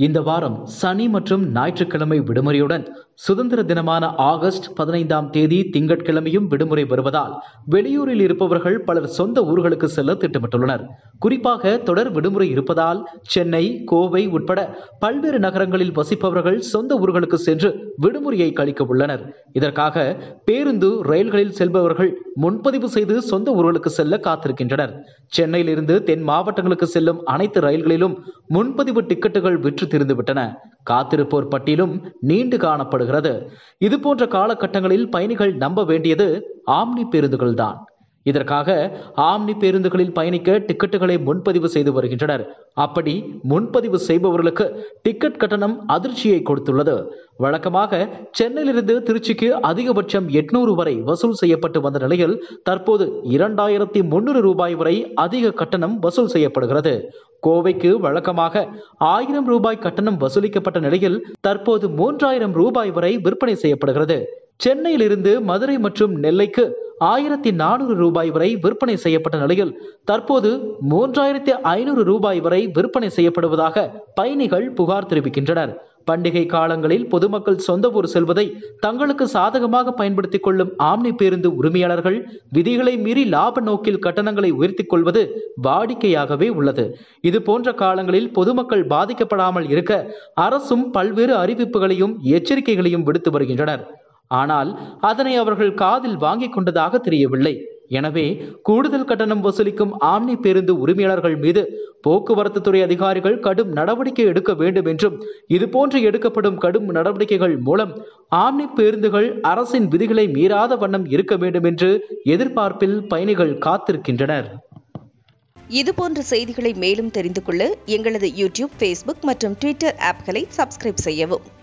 இந்த வாரம் சனி மற்றும் ஞாயிற்றுக்கிழமை விடுமுறையுடன் சுதந்திர தினமான ஆகஸ்ட் பதினைந்தாம் தேதி திங்கட்கிழமையும் விடுமுறை வருவதால் வெளியூரில் இருப்பவர்கள் பலர் சொந்த ஊர்களுக்கு செல்ல திட்டமிட்டுள்ளனர் குறிப்பாக தொடர் விடுமுறை இருப்பதால் சென்னை கோவை உட்பட பல்வேறு நகரங்களில் வசிப்பவர்கள் சொந்த ஊர்களுக்கு சென்று விடுமுறையை கழிக்க உள்ளனர் இதற்காக பேருந்து ரயில்களில் செல்பவர்கள் முன்பதிவு செய்து சொந்த ஊர்களுக்கு செல்ல காத்திருக்கின்றனர் சென்னையிலிருந்து தென் மாவட்டங்களுக்கு செல்லும் அனைத்து ரயில்களிலும் முன்பதிவு டிக்கெட்டுகள் விற்று தீர்ந்துவிட்டன காத்திருப்போர் பட்டியலும் நீண்டு காணப்படுகிறது இது போன்ற காலகட்டங்களில் பயணிகள் நம்ப வேண்டியது ஆம்னி பேருந்துகள்தான் இதற்காக ஆம்னி பேருந்துகளில் பயணிக்க டிக்கெட்டுகளை முன்பதிவு செய்து வருகின்றனர் அப்படி முன்பதிவு செய்பவர்களுக்கு டிக்கெட் கட்டணம் அதிர்ச்சியை கொடுத்துள்ளது வழக்கமாக சென்னையிலிருந்து திருச்சிக்கு அதிகபட்சம் எட்நூறு வரை வசூல் செய்யப்பட்டு வந்த நிலையில் தற்போது இரண்டாயிரத்தி முன்னூறு ரூபாய் வரை அதிக கட்டணம் வசூல் செய்யப்படுகிறது கோவைக்கு வழக்கமாக ஆயிரம் ரூபாய் கட்டணம் வசூலிக்கப்பட்ட நிலையில் தற்போது மூன்றாயிரம் ரூபாய் வரை விற்பனை செய்யப்படுகிறது சென்னையிலிருந்து மதுரை மற்றும் நெல்லைக்கு ஆயிரத்தி நானூறு ரூபாய் வரை விற்பனை செய்யப்பட்ட நிலையில் தற்போது மூன்றாயிரத்தி ஐநூறு ரூபாய் வரை விற்பனை செய்யப்படுவதாக பயணிகள் புகார் தெரிவிக்கின்றனர் பண்டிகை காலங்களில் பொதுமக்கள் சொந்த ஊர் செல்வதை தங்களுக்கு சாதகமாக பயன்படுத்திக் கொள்ளும் ஆம்னி பேருந்து உரிமையாளர்கள் விதிகளை மீறி லாப நோக்கில் கட்டணங்களை உயர்த்திக் கொள்வது வாடிக்கையாகவே உள்ளது இது போன்ற காலங்களில் பொதுமக்கள் பாதிக்கப்படாமல் இருக்க அரசும் பல்வேறு அறிவிப்புகளையும் எச்சரிக்கைகளையும் விடுத்து வருகின்றனர் ஆனால் அதனை அவர்கள் காதில் வாங்கிக் கொண்டதாக தெரியவில்லை எனவே கூடுதல் கட்டணம் வசூலிக்கும் ஆம்னி பேருந்து உரிமையாளர்கள் மீது போக்குவரத்து துறை அதிகாரிகள் கடும் நடவடிக்கை எடுக்க வேண்டும் என்றும் இதுபோன்று எடுக்கப்படும் கடும் நடவடிக்கைகள் மூலம் ஆம்னி பேருந்துகள் அரசின் விதிகளை மீறாத வண்ணம் இருக்க வேண்டும் என்று எதிர்பார்ப்பில் பயணிகள் காத்திருக்கின்றனர் இதுபோன்ற செய்திகளை மேலும் தெரிந்து கொள்ள எங்களது யூடியூப் ஃபேஸ்புக் மற்றும் ட்விட்டர் ஆப்களை சப்ஸ்கிரைப் செய்யவும்